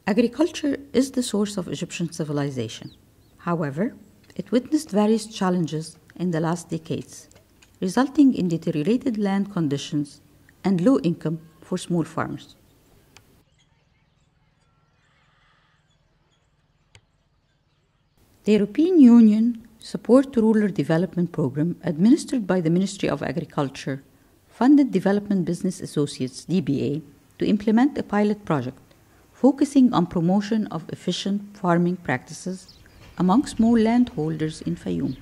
Agriculture is the source of Egyptian civilization. However, it witnessed various challenges in the last decades, resulting in deteriorated land conditions and low income for small farmers. The European Union Support Rural Development Program, administered by the Ministry of Agriculture, funded Development Business Associates DBA to implement a pilot project focusing on promotion of efficient farming practices among small landholders in Fayoum.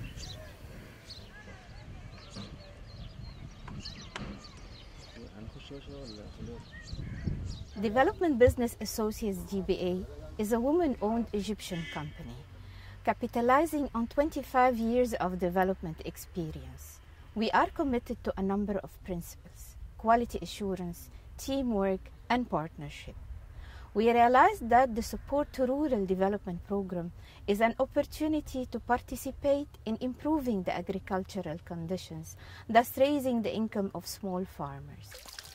Development Business Associates DBA is a woman owned Egyptian company capitalizing on 25 years of development experience. We are committed to a number of principles quality assurance, teamwork, and partnership. We realized that the Support to Rural Development Program is an opportunity to participate in improving the agricultural conditions, thus raising the income of small farmers.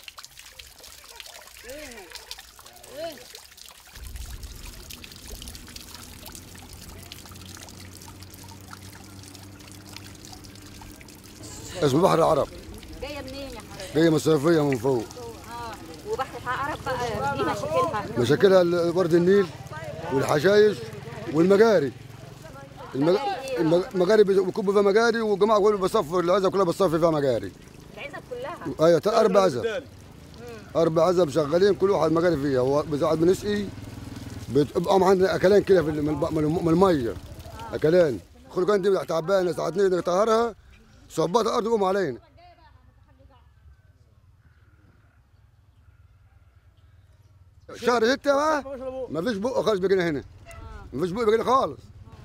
اسمه بحر العرب جايه منين يا حضرتك؟ جايه من الصيفيه من فوق اه وبحر العرب بقى دي مشاكلها مشاكلها ال- ورد النيل والحشايش والمجاري المج- المج- المجاري بيز- بيكبوا فيها مجاري والجماعه كلهم بيصفوا العزب كلها بتصفي فيها مجاري العزب كلها ايوه تا- اربع عزب اربع عزب شغالين كل واحد مجاري فيها هو بزعل بنسقي بتبقى عندنا اكلان كده في ال- من الب- من الم- من الميه اكلان كل كان دي تعبانه ساعات نيجي نطهرها صبات الارض يقوم علينا شهر ستة بقى ما فيش بق خالص بيجينا هنا ما فيش بق بيجينا خالص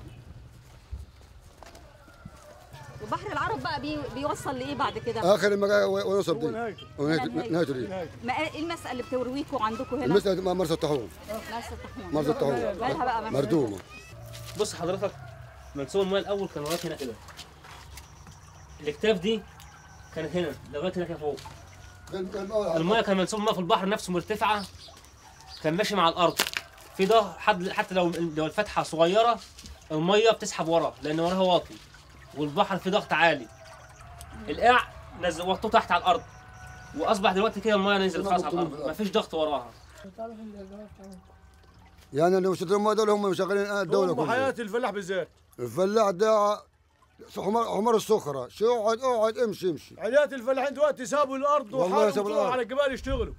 وبحر العرب بقى بي... بيوصل لايه بعد كده؟ اخر المجال ونوصل دي ونهاية نهايته دي ما ايه المسألة اللي بترويكوا عندكم هنا؟ المسألة مرسى الطاحون مرسى الطحون مرسى الطاحون مالها بقى مرسى مردومة بص حضرتك منسوب الماء الاول كان لغايه هنا كده الاكتاف دي كانت هنا لغايه هنا كده فوق المايه كان منسوب الماء في البحر نفسه مرتفعه كان ماشي مع الارض في ده حد حتى لو لو الفتحه صغيره المايه بتسحب ورا لان وراها واطي والبحر فيه ضغط عالي القاع نزل وطوه تحت على الارض واصبح دلوقتي كده المايه نزلت خلاص على الارض مفيش ضغط وراها يعني اللي مشترين الماء دول هم شغالين الدولة هم كلها حياه الفلاح بالذات الفلاح ده حمار حمار الصخرة شو اقعد اقعد امشي امشي حياه الفلاحين دلوقتي سابوا الارض والله وحاربوا سابوا طلعوا الأرض. على الجبال يشتغلوا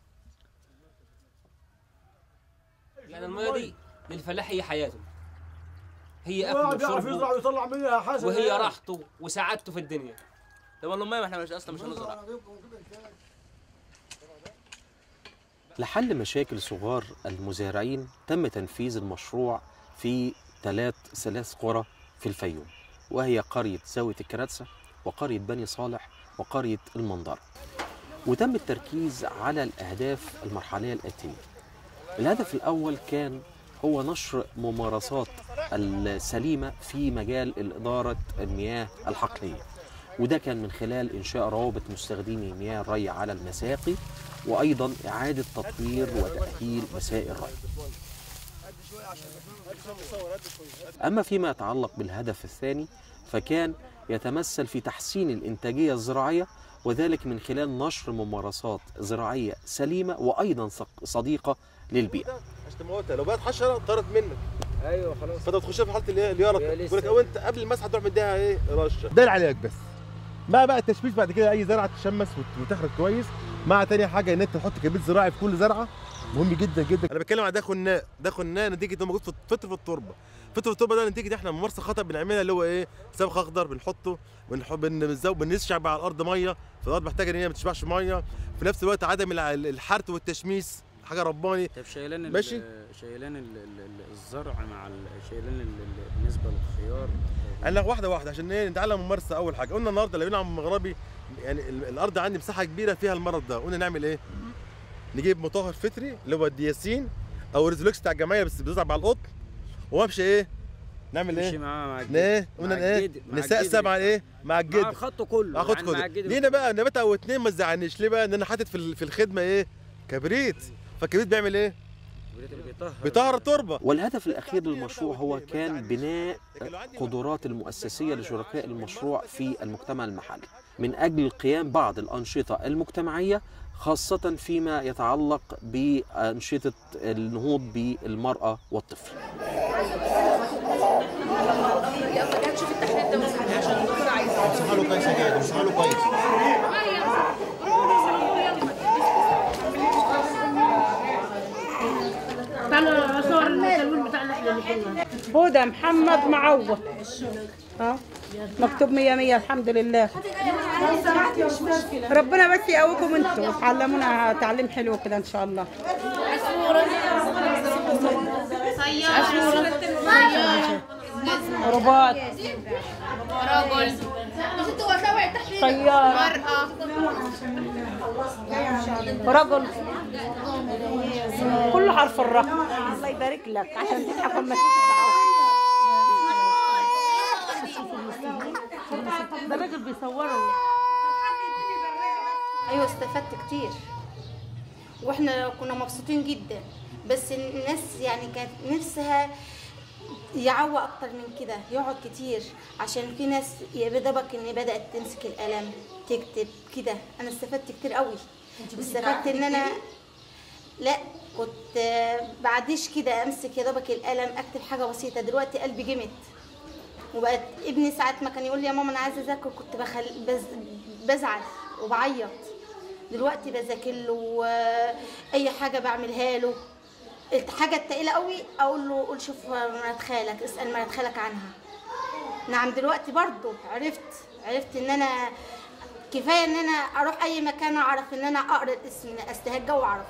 يعني المايه دي للفلاح هي حياته هي اكله واحد يعرف وشربه يزرع ويطلع منها حسن وهي راحته وسعادته في الدنيا طب والله ما احنا مش اصلا مش هنزرع لحل مشاكل صغار المزارعين تم تنفيذ المشروع في ثلاث ثلاث قرى في الفيوم وهي قرية زاوية الكراتسة وقرية بني صالح وقرية المنظرة وتم التركيز على الأهداف المرحلية الآتية الهدف الأول كان هو نشر ممارسات السليمة في مجال إدارة المياه الحقلية وده كان من خلال إنشاء روابط مستخدمي مياه الري على المساقي وأيضا إعادة تطوير وتأهيل مسائل الري أما فيما يتعلق بالهدف الثاني فكان يتمثل في تحسين الإنتاجية الزراعية وذلك من خلال نشر ممارسات زراعية سليمة وأيضا صق- صديقة للبيئة عشان تموتها لو بقت حشره طارت منك ايوه خلاص فانت بتخش في حاله الايه اليارق يقول لك او انت قبل المسحه تروح مديها ايه رشه ده العلاج بس مع بقى التشميس بعد كده اي زرعه تشمس وت- وتخرج كويس مع تاني حاجه ان انت تحط كبريت زراعي في كل زرعه مهم جدا جدا انا بتكلم عن ده خناق ده خناق نتيجه انه موجود في فطر في التربه فطر في التربه ده نتيجه احنا ممارسه خطا بنعملها اللي هو ايه سبخ اخضر بنحطه بنحط بنزود بنشعب على الارض ميه فالارض محتاجه ان هي ما تشبعش ميه في نفس الوقت عدم الع- الحرث والتشميس حاجه رباني طب شيلان ال- ماشي. شيلان ال- ال- ال- الزرع مع ال- شيلان ال- ال- بالنسبه للخيار انا واحده واحده عشان ايه نتعلم ممارسه اول حاجه قلنا النهارده لو عم مغربي يعني ال- الارض عندي مساحه كبيره فيها المرض ده قلنا نعمل ايه نجيب مطهر فطري اللي هو الدياسين او الريزولوكس بتاع الجمعيه بس بيزرع على القطن وامشي ايه نعمل تمشي ايه معاه مع الجد ايه مع قلنا ايه الجد- مع نسقسم الجد. على ايه مع مع الجد الخط كله اخد يعني مع خد الجد لينا بقى نبات او اتنين ما تزعلنيش ليه بقى ان انا حاطط في ال- في الخدمه ايه كبريت فالكبريت بيعمل ايه بيطهر التربه والهدف الأخير للمشروع هو كان بناء قدرات المؤسسية لشركاء المشروع في المجتمع المحلي من أجل القيام بعض الأنشطة المجتمعية خاصة فيما يتعلق بأنشطة النهوض بالمرأة والطفل امسحها له كويس يا جاد امسحها له كويس تعالوا صور التلوين بتاعنا احنا اللي حلوه هدى محمد معوض اه مكتوب مية مية الحمد لله ربنا بس يقويكم انتوا تعلمونا تعليم حلو كده ان شاء الله رباط رجل طيار رجل كله حرف الرقم الله يبارك لك عشان تضحك لما ده راجل بيصوروا ايوه استفدت كتير واحنا كنا مبسوطين جدا بس الناس يعني كانت نفسها يعوى اكتر من كده يقعد كتير عشان في ناس يا بدبك ان بدات تمسك القلم تكتب كده انا استفدت كتير قوي استفدت ان انا لا كنت آه، بعديش كده امسك يا دوبك القلم اكتب حاجه بسيطه دلوقتي قلبي جمد وبقت ابني ساعات ما كان يقول لي يا ماما انا عايزه اذاكر كنت بخل... بز... بزعل وبعيط دلوقتي بذاكر له آه، اي حاجه بعملها له الحاجه التقيله قوي اقول له قول شوف مرات خالك اسال مرات خالك عنها نعم دلوقتي برضو عرفت عرفت ان انا كفايه ان انا اروح اي مكان اعرف ان انا اقرا الاسم استهجى واعرفه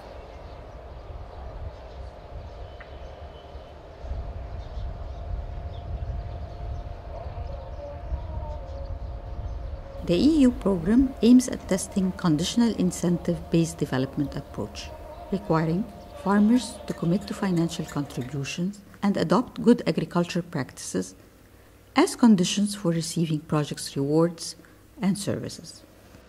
The EU program aims at testing conditional incentive based development approach, requiring farmers to commit to financial contributions and adopt good agriculture practices as conditions for receiving projects rewards and services.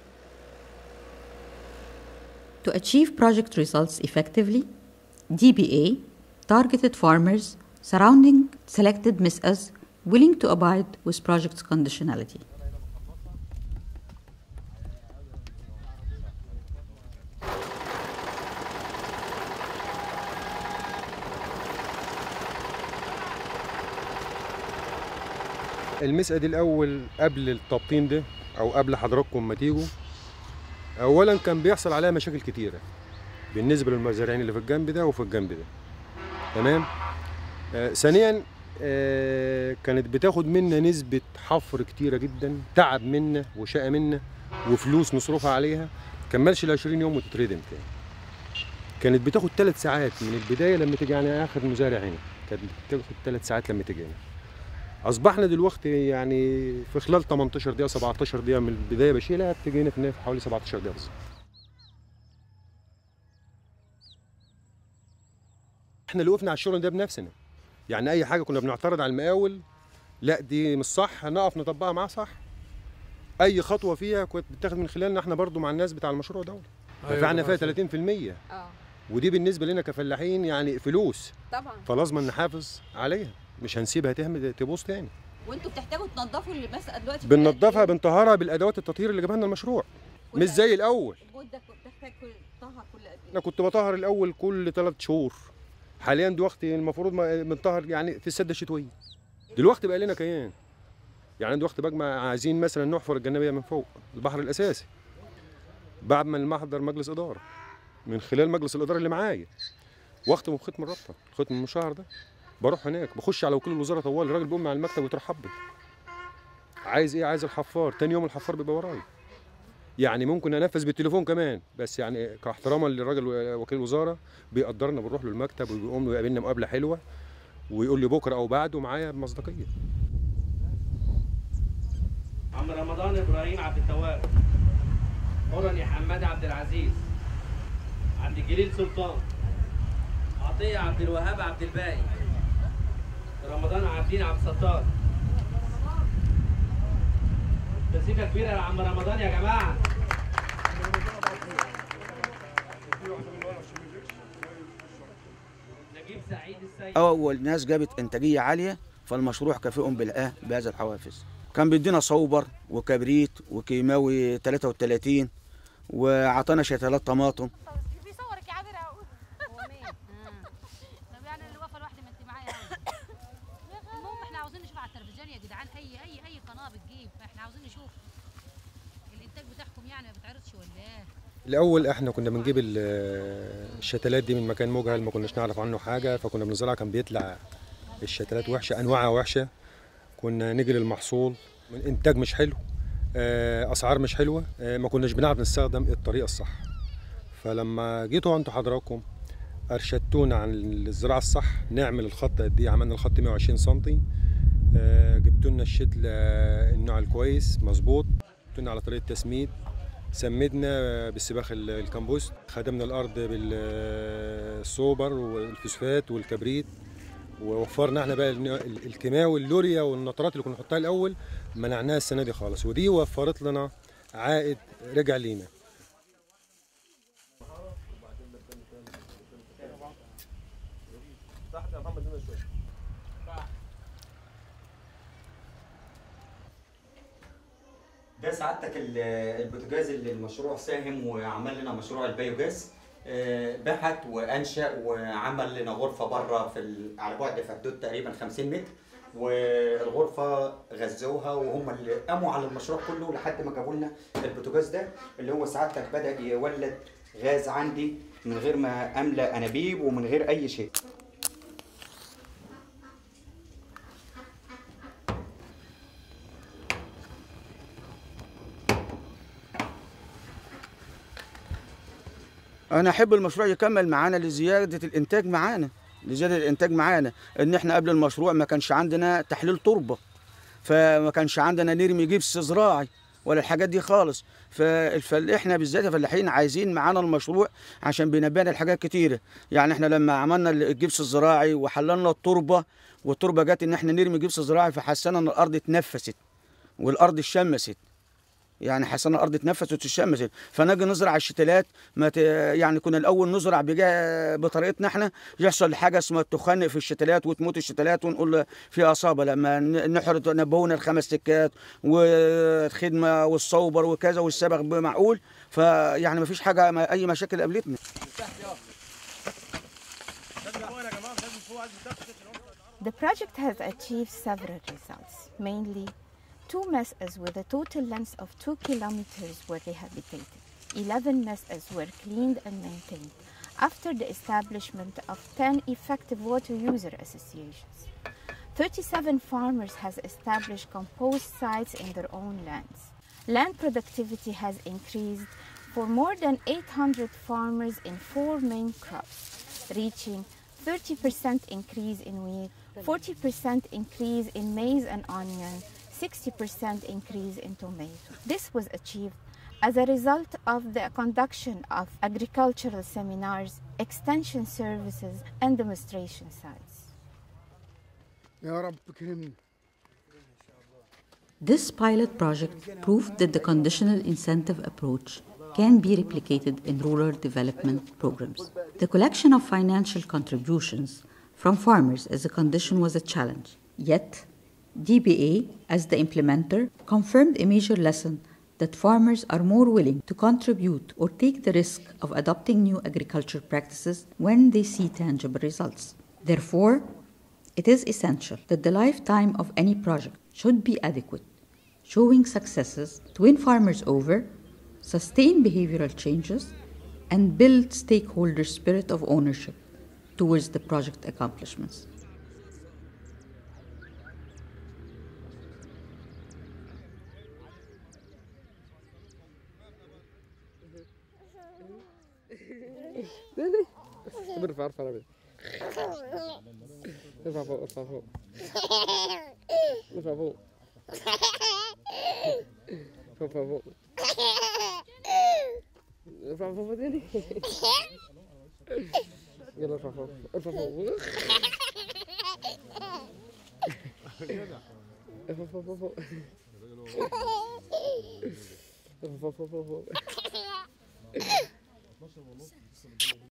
To achieve project results effectively, DBA targeted farmers surrounding selected MISAs willing to abide with project's conditionality. المسألة دي الأول قبل التبطين ده أو قبل حضراتكم ما تيجوا أولا كان بيحصل عليها مشاكل كتيرة بالنسبة للمزارعين اللي في الجنب ده وفي الجنب ده تمام آه ثانيا آه كانت بتاخد منا نسبة حفر كتيرة جدا تعب منا وشقى منا وفلوس نصرفها عليها كملش ال 20 يوم وتتردم تاني كانت بتاخد ثلاث ساعات من البداية لما تيجي يعني آخر مزارع هنا كانت بتاخد ثلاث ساعات لما تيجي هنا اصبحنا دلوقتي يعني في خلال 18 دقيقه 17 دقيقه من البدايه بشيلها بتجينا في النهايه في حوالي 17 دقيقه بالظبط احنا اللي وقفنا على الشغل ده بنفسنا يعني اي حاجه كنا بنعترض على المقاول لا دي مش صح نقف نطبقها معاه صح اي خطوه فيها كانت بتاخد من خلالنا احنا برضو مع الناس بتاع المشروع ده أيوة دفعنا طبعاً. فيها 30% اه ودي بالنسبه لنا كفلاحين يعني فلوس طبعا فلازم نحافظ عليها مش هنسيبها تهمل تبوظ تاني وانتوا بتحتاجوا تنظفوا المسألة دلوقتي بننضفها بنطهرها بالادوات التطهير اللي جابها لنا المشروع مش زي الاول الجود ده بتحتاج كل طهر كل قد ايه؟ انا كنت بطهر الاول كل ثلاث شهور حاليا دلوقتي المفروض ما- بنطهر يعني في السده الشتويه دلوقتي بقى لنا كيان يعني دلوقتي بجمع عايزين مثلا نحفر الجنبيه من فوق البحر الاساسي بعد ما المحضر مجلس اداره من خلال مجلس الاداره اللي معايا واختم بختم الرابطه ختم المشهر ده بروح هناك بخش على وكيل الوزاره طوال الراجل بيقوم على المكتب ويترحب بي عايز ايه عايز الحفار تاني يوم الحفار بيبقى ورايا يعني ممكن انفذ بالتليفون كمان بس يعني كاحتراما للراجل وكيل الوزاره بيقدرنا بنروح له المكتب وبيقوم له يقابلنا مقابله حلوه ويقول لي بكره او بعده معايا بمصداقيه عم رمضان ابراهيم عبد التواب قرني حماد عبد العزيز عبد الجليل سلطان عطيه عبد الوهاب عبد الباقي رمضان عابدين عبد الستار تسيبه كبيره يا عم رمضان يا جماعه اول ناس جابت انتاجيه عاليه فالمشروع كافئهم بالآه بهذا الحوافز كان بيدينا صوبر وكبريت وكيماوي 33 وعطانا شتلات طماطم بيصورك يا عبير اهو طب يعني اللي واقفه لوحدي ما انت معايا المهم احنا عاوزين نشوف على التلفزيون يا جدعان اي اي اي قناه بتجيب احنا عاوزين نشوف الانتاج بتاعكم يعني ما بتعرضش ولا ايه الاول احنا كنا بنجيب ال- الشتلات دي من مكان مجهل ما كناش نعرف عنه حاجه فكنا بنزرعها كان بيطلع الشتلات وحشه انواعها وحشه كنا نيجي للمحصول من انتاج مش حلو آه، اسعار مش حلوه آه، ما كناش بنعرف نستخدم الطريقه الصح فلما جيتوا انتوا حضراتكم ارشدتونا عن الزراعه الصح نعمل الخط قد ايه عملنا الخط 120 سم جبتوا لنا الشتل آه، النوع الكويس مظبوط جبتوا على طريقه تسميد سمدنا بالسباخ ال- الكمبوست خدمنا الارض بالسوبر والفوسفات والكبريت ووفرنا احنا بقى الن- ال- الكيماوي اللوريا والنطرات اللي كنا نحطها الاول منعناها السنه دي خالص ودي وفرت لنا عائد رجع لينا ده سعادتك ال- البوتاجاز اللي المشروع ساهم وعمل لنا مشروع البيوجاز آه، بحث وانشا وعمل لنا غرفه بره في ال- على بعد في حدود تقريبا 50 متر والغرفه غزوها وهم اللي قاموا على المشروع كله لحد ما جابوا لنا البوتاجاز ده اللي هو سعادتك بدا يولد غاز عندي من غير ما املى انابيب ومن غير اي شيء انا احب المشروع يكمل معانا لزياده الانتاج معانا لزياده الانتاج معانا ان احنا قبل المشروع ما كانش عندنا تحليل تربه فما كانش عندنا نرمي جبس زراعي ولا الحاجات دي خالص فاحنا بالذات الفلاحين عايزين معانا المشروع عشان بينبهنا لحاجات كتيره يعني احنا لما عملنا الجبس الزراعي وحللنا التربه والتربه جت ان احنا نرمي جبس زراعي فحسنا ان الارض اتنفست والارض اتشمست يعني حسنا الارض اتنفست وتشمست فنجي نزرع الشتلات ما ت... يعني كنا الاول نزرع بجا... بطريقتنا احنا يحصل حاجه اسمها تخنق في الشتلات وتموت الشتلات ونقول في اصابه لما ن- نحرط نبهونا الخمس سكات والخدمه والصوبر وكذا والسبغ بمعقول فيعني ما فيش حاجه ما اي مشاكل قابلتنا The project has achieved several results, mainly two mesas with a total length of 2 kilometers were rehabilitated. 11 mesas were cleaned and maintained after the establishment of 10 effective water user associations. 37 farmers has established compost sites in their own lands. Land productivity has increased for more than 800 farmers in four main crops, reaching 30% increase in wheat, 40% increase in maize and onion, 60% increase in tomato. This was achieved as a result of the conduction of agricultural seminars, extension services, and demonstration sites. يا رب كرمني This pilot project proved that the conditional incentive approach can be replicated in rural development programs. The collection of financial contributions from farmers as a condition was a challenge. Yet, DBA, as the implementer, confirmed a major lesson that farmers are more willing to contribute or take the risk of adopting new agriculture practices when they see tangible results. Therefore, it is essential that the lifetime of any project should be adequate, showing successes to win farmers over, sustain behavioral changes, and build stakeholder spirit of ownership towards the project accomplishments. ارفع ارفع ربي ارفع فوق ارفع فوق ارفع فوق ارفع فوق ارفع فوق تاني يلا ارفع فوق ارفع فوق ارفع فوق فوق فوق ارفع فوق فوق فوق